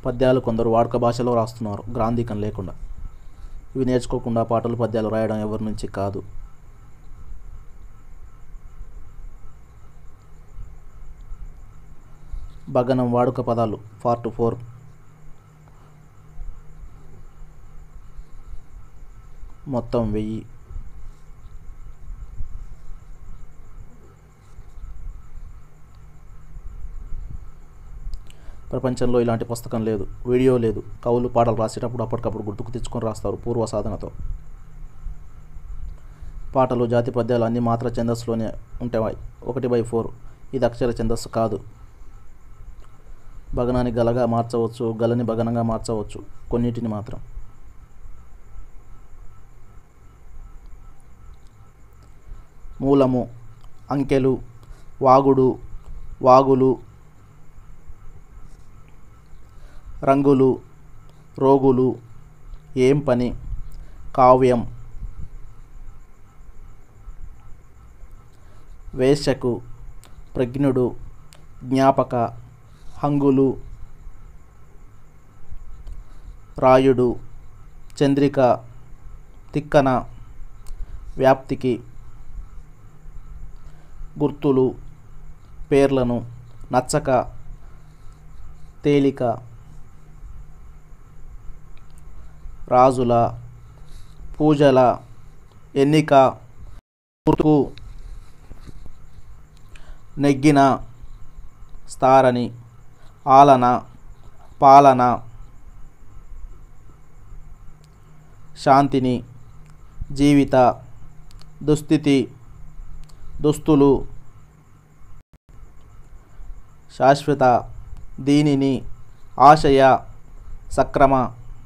పద్యాలు కొందరు వాడుక భాషలో రాస్తున్నారు గ్రాంధికం లేకుండా ఇవి నేర్చుకోకుండా పాటలు పద్యాలు రాయడం ఎవరి నుంచి కాదు భగనం వాడుక పదాలు పార్ట్ ఫోర్ మొత్తం వెయ్యి ప్రపంచంలో ఇలాంటి పుస్తకం లేదు వీడియో లేదు కవులు పాటలు రాసేటప్పుడు అప్పటికప్పుడు గుర్తుకు తెచ్చుకొని రాస్తారు పూర్వ సాధనతో పాటలు జాతి పద్యాలు అన్ని మాత్ర ఛందస్సులోనే ఉంటాయి ఒకటి బై ఫోర్ ఇది అక్షర ఛందస్సు కాదు భగనాన్ని గలగా మార్చవచ్చు గలని భగనంగా మార్చవచ్చు కొన్నిటిని మాత్రం మూలము అంకెలు వాగుడు వాగులు రంగులు రోగులు ఏం పని కావ్యం వేశ్యకు ప్రజ్ఞుడు జ్ఞాపక హంగులు రాయుడు చంద్రిక తిక్కన వ్యాప్తికి గుర్తులు పేర్లను నచ్చక తేలిక రాజుల పూజల ఎన్నిక గుర్తుకు నెగ్గిన స్తారని ఆలన పాలన శాంతిని జీవిత దుస్థితి దుస్తులు శాశ్వత దీనిని ఆశయ సక్రమ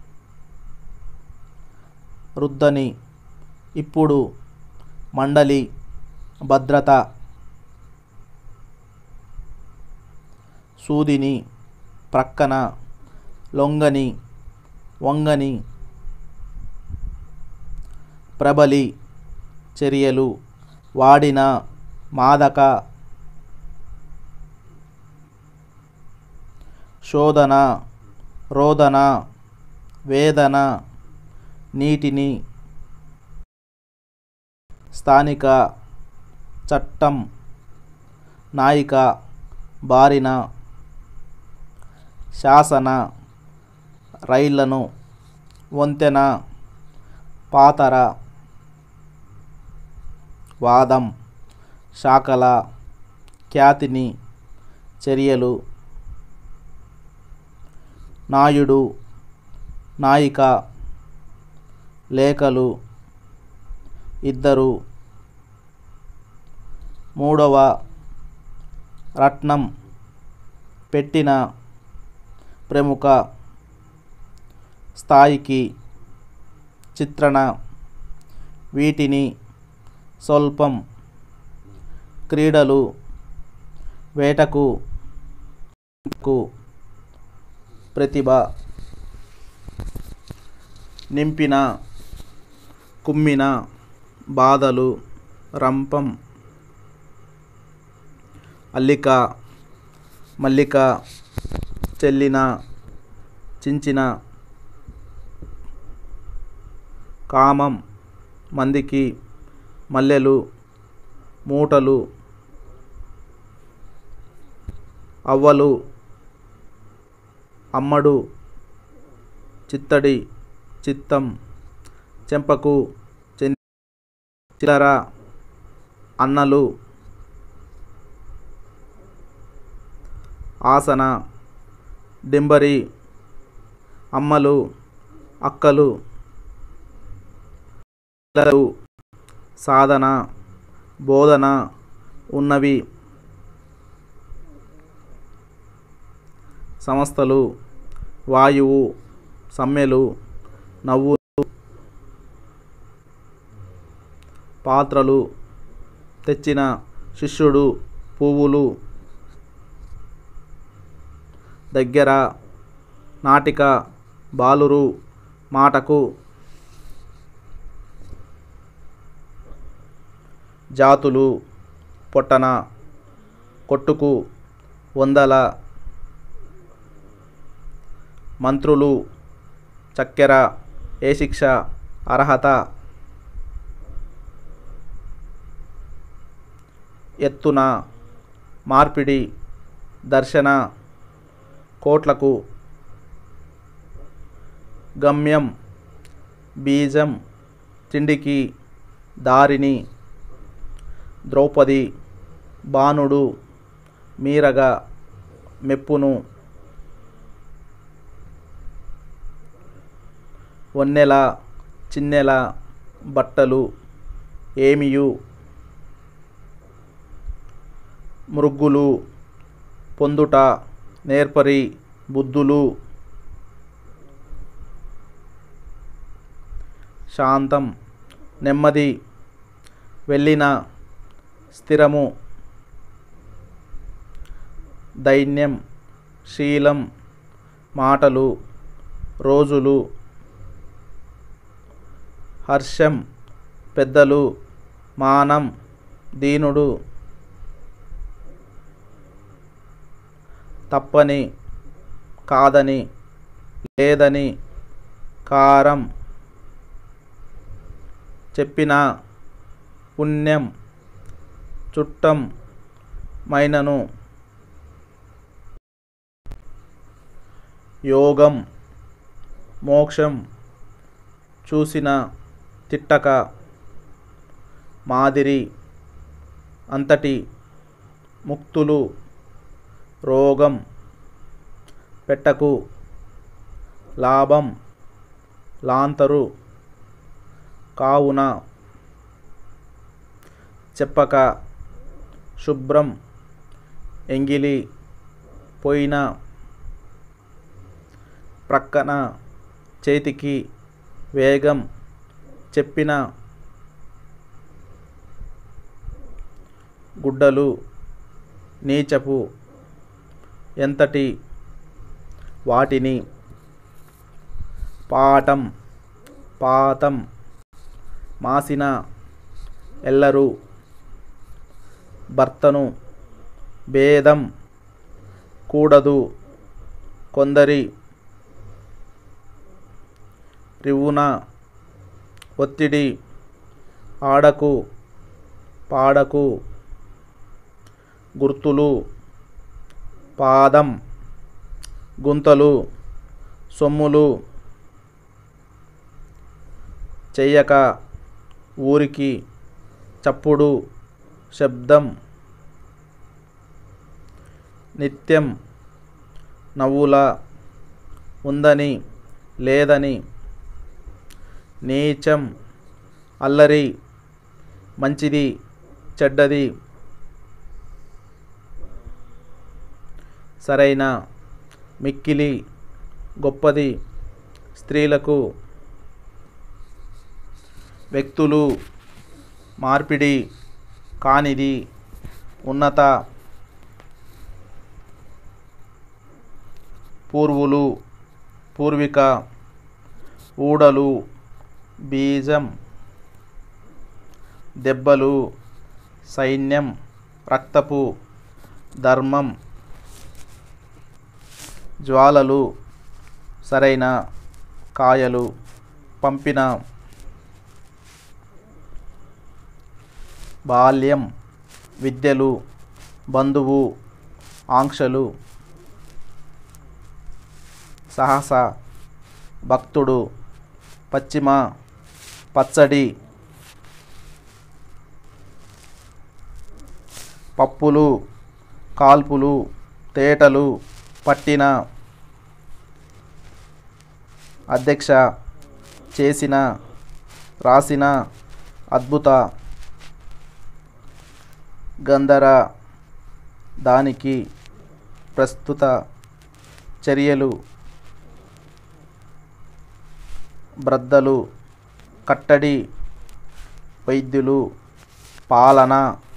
రుద్దని ఇప్పుడు మండలి భద్రత సూదిని ప్రక్కన లొంగని వంగని ప్రబలి చర్యలు వాడిన మాదక శోధన రోదన వేదన నీటిని స్థానిక చట్టం నాయిక బారిన శాసన రైళ్లను వంతెన పాతర వాదం శాఖల ఖ్యాతిని చర్యలు నాయుడు నాయిక లేఖలు ఇద్దరు మూడవ రత్నం పెట్టిన ప్రముఖ స్థాయికి చిత్రణ వీటిని స్వల్పం క్రీడలు వేటకు కు ప్రతిభ నింపిన కుమ్మిన బాధలు రంపం అల్లిక మల్లిక చెల్లిన చించిన కామం మందికి మల్లెలు మూటలు అవ్వలు అమ్మడు చిత్తడి చిత్తం చెంపకు చెంది చిల్లర అన్నలు ఆసన డింబరి అమ్మలు అక్కలు పిల్లలు సాధన బోధన ఉన్నవి సంస్థలు వాయువు సమ్మెలు నవ్వులు పాత్రలు తెచ్చిన శిష్యుడు పువ్వులు దగ్గర నాటిక బాలురు మాటకు జాతులు పొట్టన కొట్టుకు వందల మంత్రులు చక్కెర ఏ శిక్ష అర్హత ఎత్తున మార్పిడి దర్శన కోట్లకు గమ్యం బీజం తిండికి దారిని ద్రౌపది బాణుడు మీరగా మెప్పును వన్నెల చిన్నెల బట్టలు ఏమియు మృగ్గులు పొందుట నేర్పరి బుద్ధులు శాంతం నెమ్మది వెళ్ళిన స్థిరము దైన్యం శీలం మాటలు రోజులు హర్షం పెద్దలు మానం దీనుడు తప్పని కాదని లేదని కారం చెప్పిన పుణ్యం చుట్టం మైనను యోగం మోక్షం చూసిన తిట్టక మాదిరి అంతటి ముక్తులు రోగం పెట్టకు లాభం లాంతరు కావున చెప్పక శుభ్రం ఎంగిలి పోయిన ప్రక్కన చేతికి వేగం చెప్పిన గుడ్డలు నీచపు ఎంతటి వాటిని పాఠం పాతం మాసిన ఎల్లరు భర్తను భేదం కూడదు కొందరి రివున ఒత్తిడి ఆడకు పాడకు గుర్తులు పాదం గుంతలు సొమ్ములు చెయ్యక ఊరికి చప్పుడు శబ్దం నిత్యం నవ్వుల ఉందని లేదని నీచం అల్లరి మంచిది చెడ్డది సరైన మిక్కిలి గొప్పది స్త్రీలకు వ్యక్తులు మార్పిడి కానిది ఉన్నత పూర్వులు పూర్విక ఊడలు బీజం దెబ్బలు సైన్యం రక్తపు ధర్మం జ్వాలలు సరైన కాయలు పంపిన బాల్యం విద్యలు బంధువు ఆంక్షలు సహస భక్తుడు పశ్చిమ పచ్చడి పప్పులు కాల్పులు తేటలు పట్టిన అధ్యక్ష చేసిన రాసిన అద్భుత గంధర దానికి ప్రస్తుత చర్యలు బ్రద్దలు కట్టడి వైద్యులు పాలన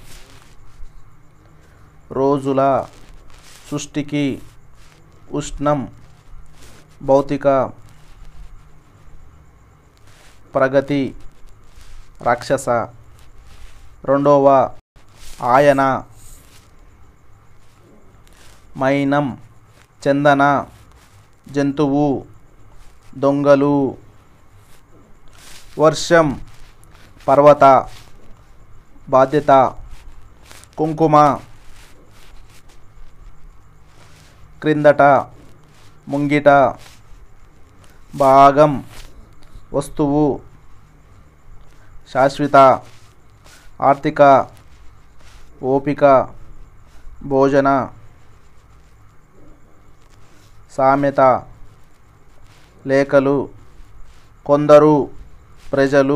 రోజుల సృష్టికి ఉష్ణం భౌతిక ప్రగతి రాక్షస రెండవ ఆయన మైనం చందన జంతువు దొంగలు వర్షం పర్వత బాధ్యత కుంకుమ క్రిందట ముంగిట భాగం వస్తువు శాశ్వత ఆర్థిక ఓపిక భోజన సామెత లేఖలు కొందరు ప్రజలు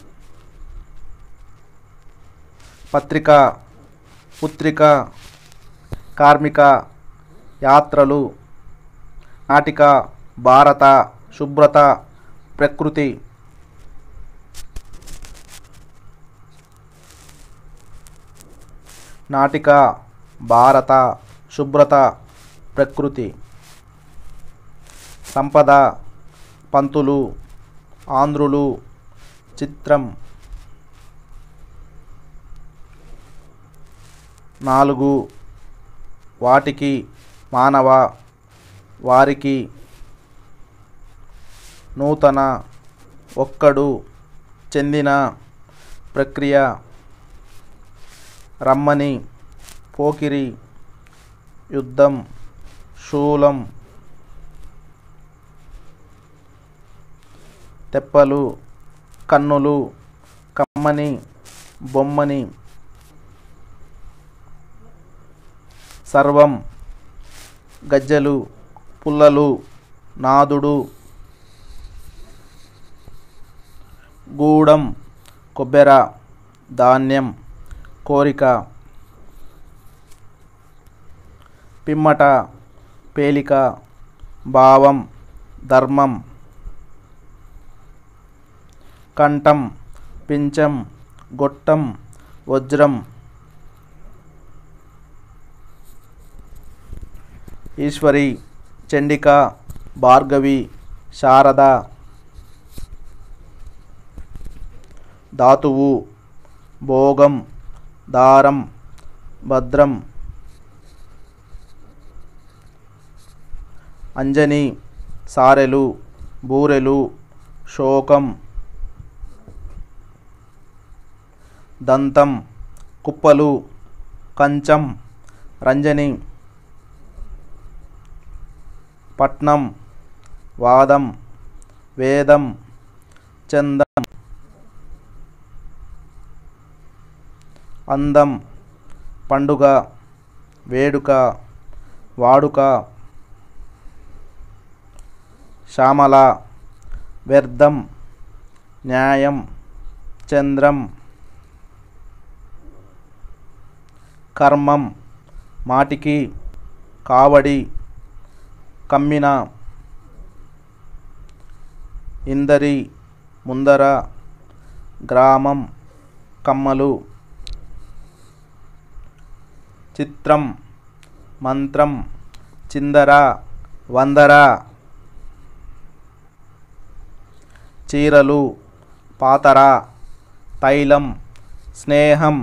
పత్రిక పుత్రిక కార్మిక యాత్రలు నాటిక భారత శుభ్రత ప్రకృతి నాటిక భారత శుభ్రత ప్రకృతి సంపద పంతులు ఆంధ్రులు చిత్రం నాలుగు వాటికి మానవ వారికి నూతన ఒక్కడు చెందిన ప్రక్రియ రమ్మని పోకిరి యుద్ధం శూలం తెప్పలు కన్నులు కమ్మని బొమ్మని సర్వం గజ్జలు పుల్లలు నాదుడు గూడం కొబ్బెర ధాన్యం కోరిక పిమ్మట పేలిక భావం ధర్మం కంఠం పించం గొట్టం వజ్రం ఈశ్వరి చండిక భార్గవి శారద ధాతువు భోగం దారం భద్రం అంజని సారెలు బూరెలు శోకం దంతం కుప్పలు కంచం రంజని పట్నం వాదం వేదం చందం అందం పండుగ వేడుక వాడుక శ్యామల వ్యర్థం న్యాయం చంద్రం కర్మం మాటికి కావడి కమ్మిన ఇందరి ముందర గ్రామం కమ్మలు చిత్రం మంత్రం చిందర వందర చీరలు పాతర తైలం స్నేహం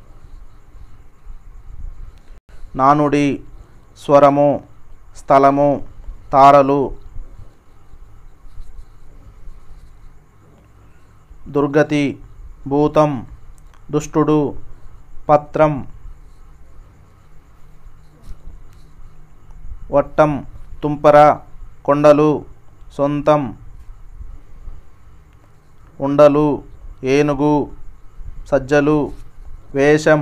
నానుడి స్వరము స్థలము తారలు దుర్గతి భూతం దుష్టుడు పత్రం వట్టం తుంపర కొండలు సొంతం ఉండలు ఏనుగు సజ్జలు వేషం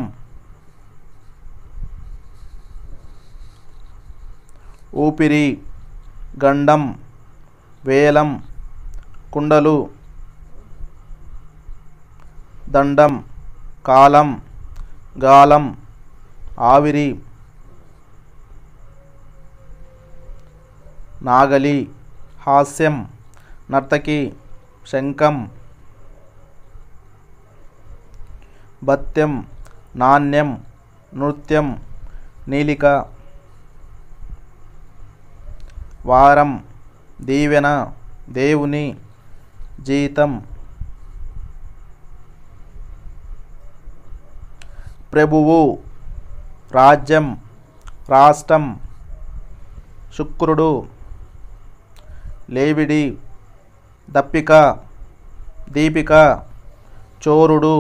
ఊపిరి గండం వేలం కుండలు దండం కాలం గాలం ఆవిరి నాగలి హాస్యం నర్తకి శంఖం భత్యం నాణ్యం నృత్యం నీలిక వారం దీవెన దేవుని జీతం ప్రభువు రాజ్యం రాష్ట్రం శుక్రుడు లేవిడి దప్పిక దీపిక చోరుడు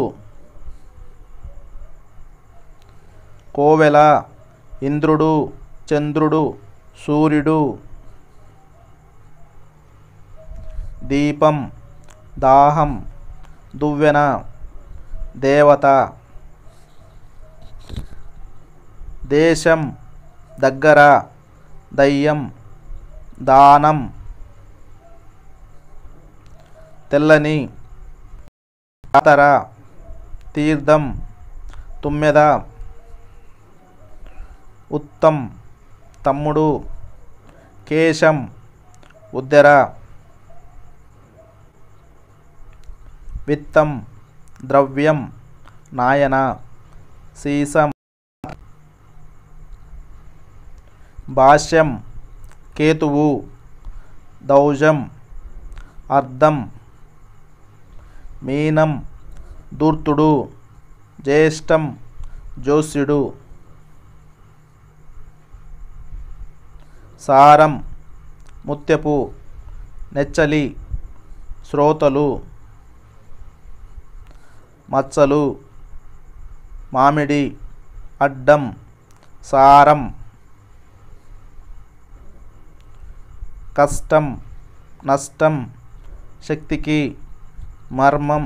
కోవెల ఇంద్రుడు చంద్రుడు సూర్యుడు దీపం దాహం దువ్వెన దేవత దేశం దగ్గర దయ్యం దానం తెల్లని జాతర తీర్థం తుమ్మెద ఉత్తం తమ్ముడు కేశం ఉద్దెర విత్తం ద్రవ్యం నాయన సీసం భాష్యం కేతువు దౌజం అర్ధం మీనం దూర్తుడు జ్యేష్టం జోస్యుడు సారం ముత్యపు నెచ్చలి శ్రోతలు మచ్చలు మామిడి అడ్డం సారం కష్టం నష్టం శక్తికి మర్మం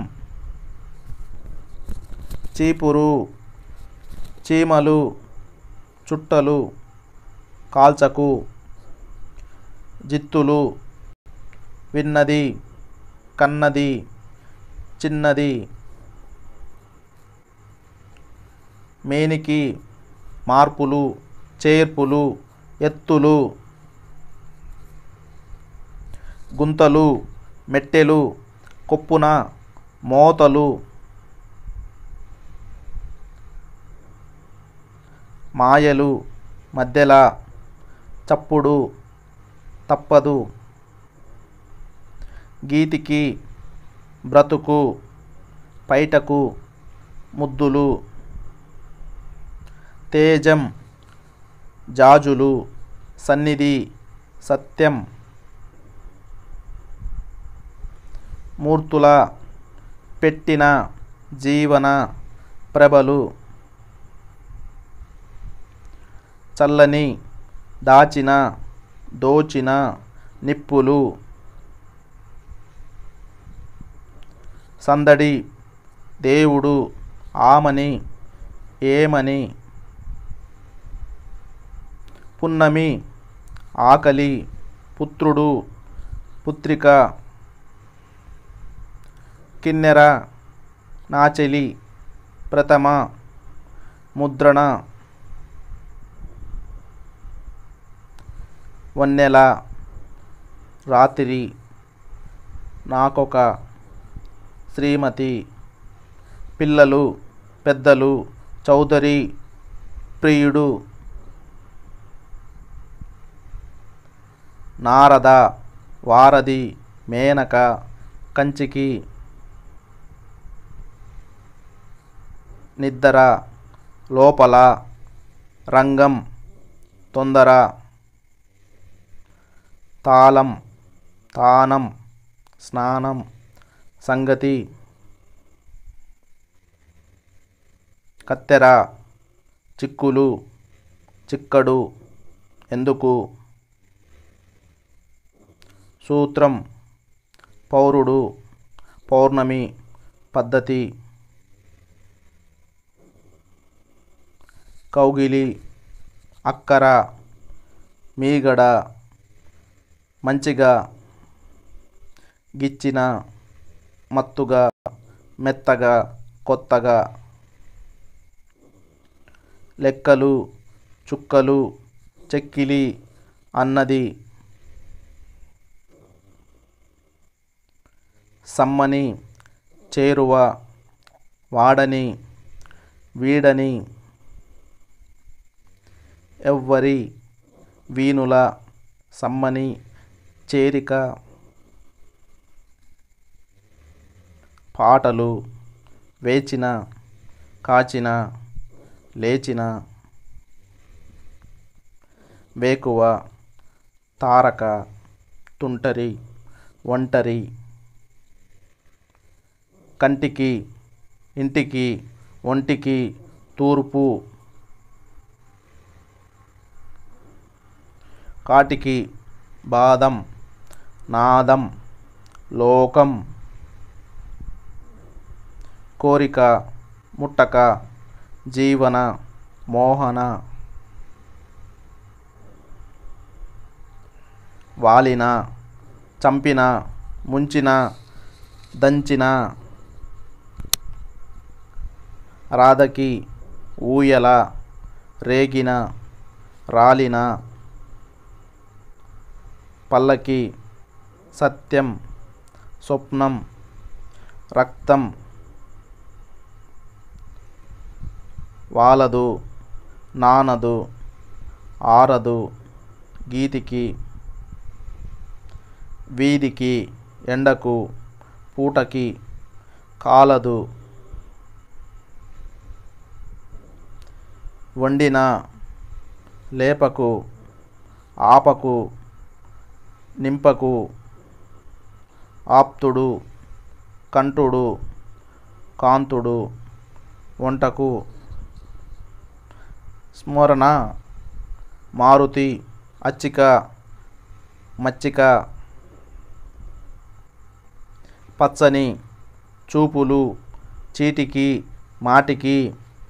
చీపురు చీమలు చుట్టలు కాల్చకు జిత్తులు విన్నది కన్నది చిన్నది మేనికి మార్పులు చేర్పులు ఎత్తులు గుంతలు మెట్టెలు కొప్పున మోతలు మాయలు మధ్యల చప్పుడు తప్పదు గీతికి బ్రతుకు పైటకు ముద్దులు తేజం జాజులు సన్నిధి సత్యం మూర్తుల పెట్టిన జీవన ప్రభలు చల్లని దాచిన దోచిన నిప్పులు సందడి దేవుడు ఆమని ఏమని పున్నమి ఆకలి పుత్రుడు పుత్రిక కిన్నెర నాచెలి ప్రథమ ముద్రణ వన్నెల రాత్రి నాకొక శ్రీమతి పిల్లలు పెద్దలు చౌదరి ప్రియుడు నారద వారధి మేనక కంచికి నిద్దర లోపల రంగం తొందర తాళం తానం స్నానం సంగతి కత్తెర చిక్కులు చిక్కడు ఎందుకు సూత్రం పౌరుడు పౌర్ణమి పద్ధతి కౌగిలి అక్కర మీగడ మంచిగా గిచ్చిన మత్తుగా మెత్తగా కొత్తగా లెక్కలు చుక్కలు చెక్కిలి అన్నది సమ్మని చేరువ వాడని వీడని ఎవ్వరి వీణుల సమ్మని చేరిక పాటలు వేచిన కాచిన లేచిన వేకువ తారక తుంటరి ఒంటరి కంటికి ఇంటికి ఒంటికి తూర్పు కాటికి బాదం నాదం లోకం కోరిక ముట్టక జీవన మోహన వాలిన చంపిన ముంచిన దంచిన రాధకి ఊయల రేగిన రాలిన పల్లకి సత్యం స్వప్నం రక్తం వాలదు నానదు ఆరదు గీతికి వీధికి ఎండకు పూటకి కాలదు వండిన లేపకు ఆపకు నింపకు ఆప్తుడు కంటుడు కాంతుడు వంటకు స్మరణ మారుతి అచ్చిక మచ్చిక పచ్చని చూపులు చీటికి మాటికి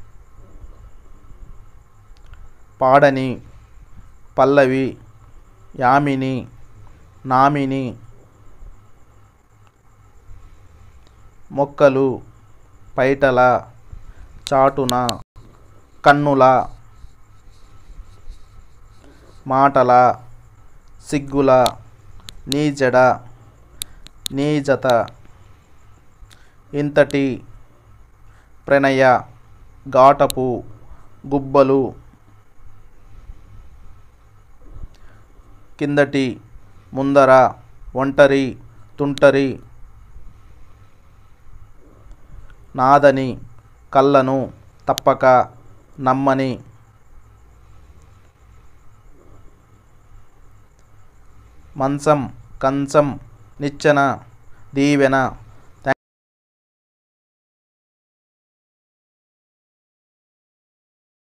పాడని పల్లవి యామిని నామిని మొక్కలు పైటల చాటున కన్నుల మాటల సిగ్గుల నీజడ నీజత ఇంతటి ప్రణయ ఘాటపు గుబ్బలు కిందటి ముందర ఒంటరి తుంటరి నాదని కళ్ళను తప్పక నమ్మని మంచం కంచం నిచ్చెన దీవెన